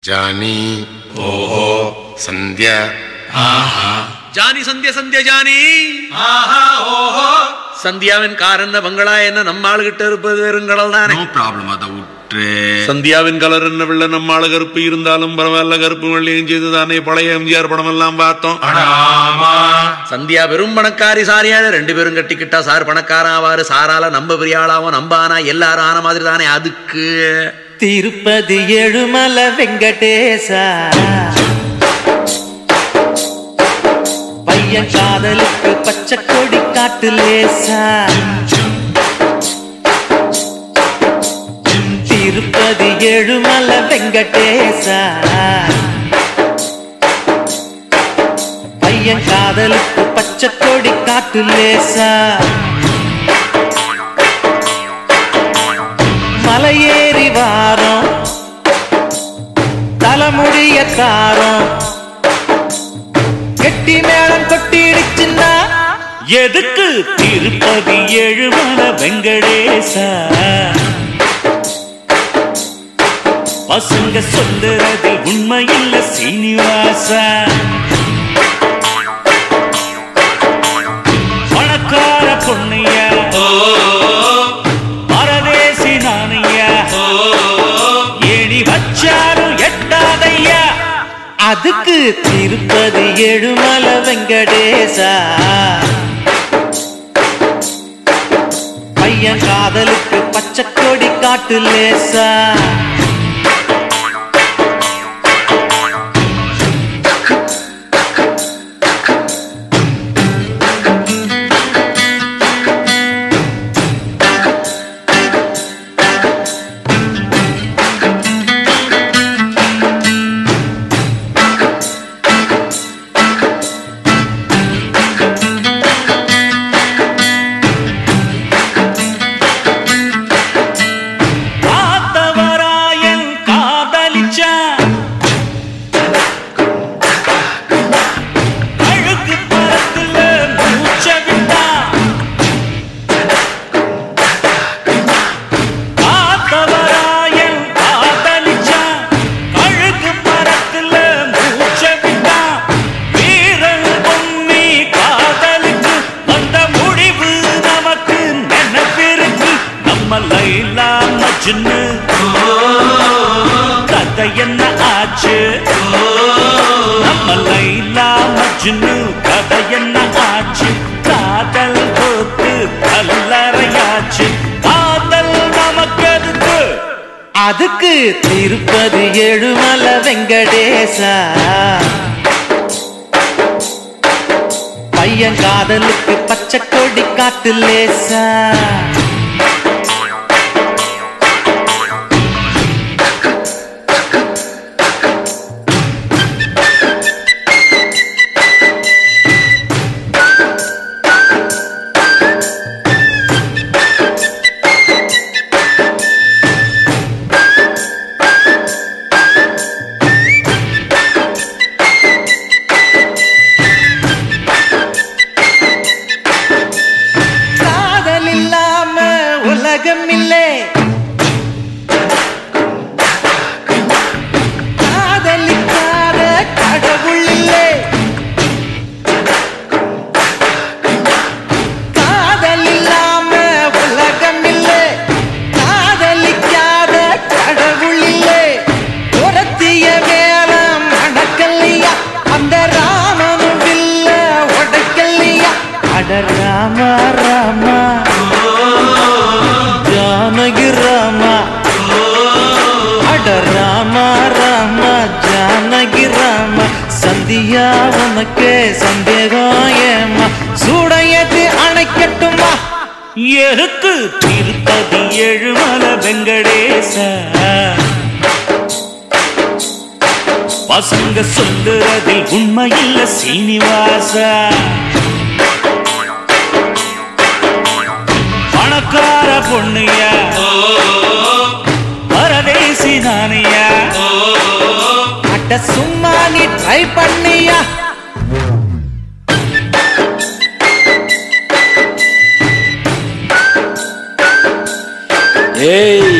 ಜಾನಿ ಓಹೋ ಸಂಧ್ಯಾ ആഹാ ജാനി സന്ധ്യ സന്ധ്യ ജാനി ആഹാ ഓഹോ சந்தியாவின் கார் என்ன பங்களா என்ன நம்ம ஆளுகிட்ட இருப்பது வெறுங்கடல் தானே நோ ப்ராப்ளம் அதை விட்டு சந்தியாவின் கலர் என்ன வெள்ள நம்ம ஆளு கருப்பு இருந்தாலும் பரவாயில்ல கருப்பு வெள்ளையும் செய்து தானே பழைய எம்ஜிஆர் படம் எல்லாம் பார்த்தோம் ஆமா சந்தியா வெறும் பணக்காரி சாரியாளு ரெண்டு பேரும் கட்டிக்கிட்டா சார் பணக்காரன் ஆவாரு சாரால நம்ம பெரிய ஆளாவும் நம்ம ஆனா எல்லாரும் ஆன மாதிரி தானே அதுக்கு తిరుపతి ఏడుమల వెంకటేశ பையன் காதலுக்கு பச்சை கொடி காட்டு லேசா திருப்பதி ஏழுமல வெங்கடேசா பையன் காதலுக்கு பச்சை கொடி காட்டு லேசா மலையேறி வாரோம் தலைமுடிய தாரோம் கெட்டி மேளம் கொட்டிடுச்சுன்னா எதுக்கு திருப்பதி ஏழுமல வெங்கடேசா பசங்க சொல்லுறது உண்மையில்ல சீனிவாசா பணக்கார பொண்ணையா பரதேசி நானையா ஏணி வச்சாரும் எட்டாதையா அதுக்கு திருப்பதி எழுமல வெங்கடேசா பையன் காதலுக்கு பச்சை கொடி காட்டு லேசா காத்தவராயன் காதலிச்சான் அழுக்கு பரத்துல மூச்ச விட்டான் காத்தவராயன் காதலிச்சான் அழுக்கு பரத்துல மூச்ச விட்டான் வீரன் பொன்னி காதலுக்கு வந்த முடிவு நமக்கு நினைப்பிருக்கு நம்ம லைலா மஜ்னு கதை என்ன ஆச்சு நம்ம லைலா மஜ்னு கதை என்ன ஆச்சு காதல் போத்து கல்லறையாச்சு காதல் நமக்கு அதுக்கு அதுக்கு திருப்பதி எழுமல வெங்கடேசா பையன் காதலுக்கு பச்சை கொடி காட்டு லேசா காதல் இல்லாம உலகம் இல்லை காதலிக்காத கடவுள் இல்லை காதல் இல்லாம உலகம் இல்லை காதலிக்காத கடவுள் இல்லை துரத்திய வேலம் அடக்கல்லையா அந்த ராமனும் வில்ல உடைக்கல்லையா அட ராம ராமா ஜானகி ராமா அட ராம ராம ஜானகி ராம சந்தியா உனக்கு சந்தேகம் ஏமா சூடையது அணைக்கட்டுமா எருக்கு திருப்பதி எழுமல வெங்கடேச பசங்க சொல்லுறதில் உண்மையில்ல சீனிவாசா பணக்கார பொண்ணுயா பரதேசி நானையா அட்ட சும்மா நீ ட்ரை பண்ணியா ஏய்